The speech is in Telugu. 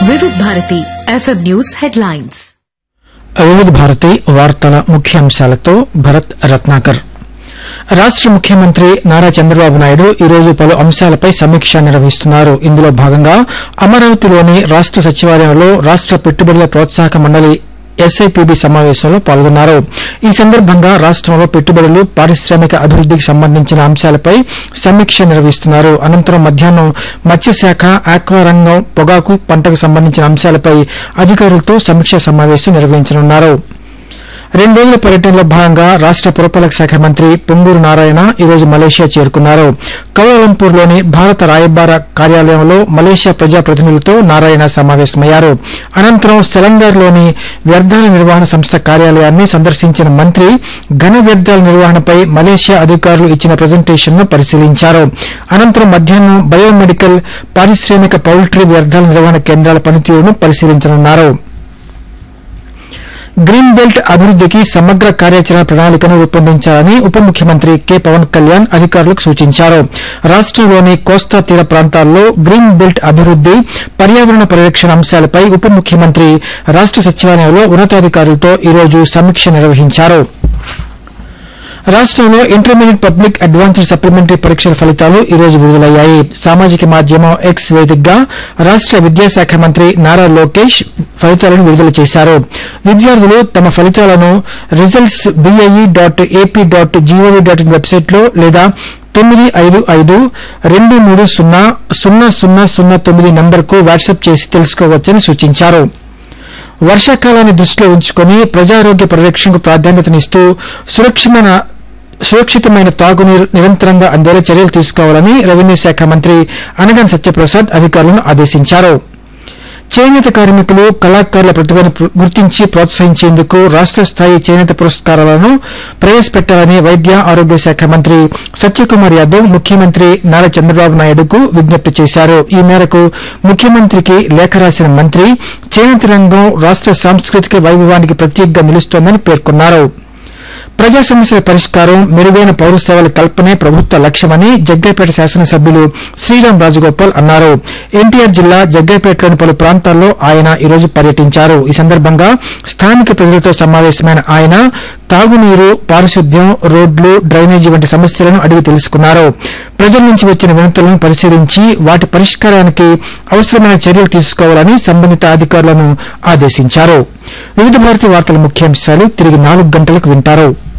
వివిధ భారతి ఎఫ్ఎం న్యూస్ హెడ్లైన్స్ వివిధ భారతి వార్తల ముఖ్యాంశాలతో భరత్ రత్నాకర్ రాష్ట ముఖ్యమంత్రి నారా చంద్రబాబు నాయుడు ఈ రోజు పలు అంశాలపై సమీక్ష నిర్వహిస్తున్నారు ఇందులో భాగంగా అమరావతిలోని రాష్ట సచివాలయంలో రాష్ట పెట్టుబడుల ప్రోత్సాహక మండలి ఎస్ఐపిబి సమావేశంలో పాల్గొన్నారు ఈ సందర్భంగా రాష్టంలో పెట్టుబడులు పారిశ్రామిక అభివృద్దికి సంబంధించిన అంశాలపై సమీక్ష నిర్వహిస్తున్నారు అనంతరం మధ్యాహ్నం మత్స్యశాఖ ఆక్వా రంగం పొగాకు పంటకు సంబంధించిన అంశాలపై అధికారులతో సమీక్షా సమావేశం నిర్వహించనున్నారు రెండు రోజుల పర్యటనలో భాగంగా రాష్ట పురపాలక శాఖ మంత్రి పొంగూరు నారాయణ ఈరోజు మలేషియా చేరుకున్నారు కౌలాలంపూర్లోని భారత రాయబార కార్యాలయంలో మలేషియా ప్రజాప్రతినిధులతో నారాయణ సమావేశమయ్యారు అనంతరం సెలంగార్లోని వ్యర్థాల నిర్వహణ సంస్థ కార్యాలయాన్ని సందర్శించిన మంత్రి ఘన వ్యర్థాల నిర్వహణపై మలేషియా అధికారులు ఇచ్చిన ప్రజెంటేషన్ను పరిశీలించారు అనంతరం మధ్యాహ్నం బయోమెడికల్ పారిశ్రామిక పౌల్ట్రీ వ్యర్థాల నిర్వహణ కేంద్రాల పనితీరును పరిశీలించనున్నారు గ్రీన్ బెల్ట్ అభివృద్దికి సమగ్ర కార్యాచరణ ప్రణాళికను రూపొందించాలని ఉప ముఖ్యమంత్రి కె పవన్ కళ్యాణ్ అధికారులకు సూచించారు రాష్టంలోని కోస్తా తీర ప్రాంతాల్లో గ్రీన్ బెల్ట్ అభివృద్ది పర్యావరణ పరిరక్షణ అంశాలపై ఉప ముఖ్యమంత్రి రాష్ట సచివాలయంలో ఉన్నతాధికారులతో ఈరోజు సమీక్ష నిర్వహించారు రాష్టంలో ఇంటర్మీడియట్ పబ్లిక్ అడ్వాన్స్డ్ సప్లిమెంటరీ పరీక్షల ఫలితాలు ఈ రోజు విడుదలయ్యాయి సామాజిక మాధ్యమం ఎక్స్ వేదికగా రాష్ట విద్యాశాఖ మంత్రి నారా లోకేష్ ఫలితాలను విడుదల చేశారు విద్యార్థులు తమ ఫలితాలను results BIE dot AP dot GOV dot in వెబ్సైట్లో లేదా తొమ్మిది ఐదు ఐదు రెండు మూడు సున్నా సున్నా సున్నా సున్నా తొమ్మిది నంబర్కు వాట్సాప్ చేసి తెలుసుకోవచ్చని సూచించారు వర్షాకాలాన్ని దృష్టిలో ఉంచుకుని ప్రజారోగ్య పరిరక్షణకు ప్రాధాన్యతనిస్తూ సురక్షమైన సురక్షితమైన తాగునీరు నిరంతరంగా అందేలా చర్యలు తీసుకోవాలని రెవెన్యూ శాఖ మంత్రి అనగన్ సత్యప్రసాద్ అధికారులను ఆదేశించారు చేనేత కార్మికులు కళాకారుల ప్రతిభను ప్ర- గుర్తించి ప్రోత్సహించేందుకు రాష్ట స్థాయి చేనేత పురస్కారాలను ప్రవేశపెట్టాలని వైద్య ఆరోగ్య శాఖ మంత్రి సత్యకుమార్ యాదవ్ ముఖ్యమంత్రి నారా చంద్రబాబు నాయుడుకు విజ్ఞప్తి చేశారు ఈ మేరకు ముఖ్యమంత్రికి లేఖ రాసిన మంత్రి చేనేత రంగం రాష్ట సాంస్కృతిక వైభవానికి ప్రత్యేకంగా నిలుస్తోందని పేర్కొన్నారు ప్రజా సమస్యల పరిష్కారం మెరుగైన పౌర సేవల కల్పనే ప్రభుత్వ లక్ష్యమని జగ్గైపేట శాసనసభ్యులు శ్రీరామ్ రాజగోపాల్ అన్నారు ఎన్టీఆర్ జిల్లా జగ్గైపేటలోని పలు ప్రాంతాల్లో ఆయన ఈరోజు పర్యటించారు ఈ సందర్భంగా స్థానిక ప్రజలతో సమావేశమైన ఆయన తాగునీరు పారిశుద్ధ్యం రోడ్లు డ్రైనేజీ వంటి సమస్యలను అడిగి తెలుసుకున్నారు ప్రజల నుంచి వచ్చిన వినతులను పరిశీలించి వాటి పరిష్కారానికి అవసరమైన చర్యలు తీసుకోవాలని సంబంధిత అధికారులను ఆదేశించారు వివిధ భారతి వార్తల ముఖ్యాంశాలు తిరిగి నాలుగు గంటలకు వింటారు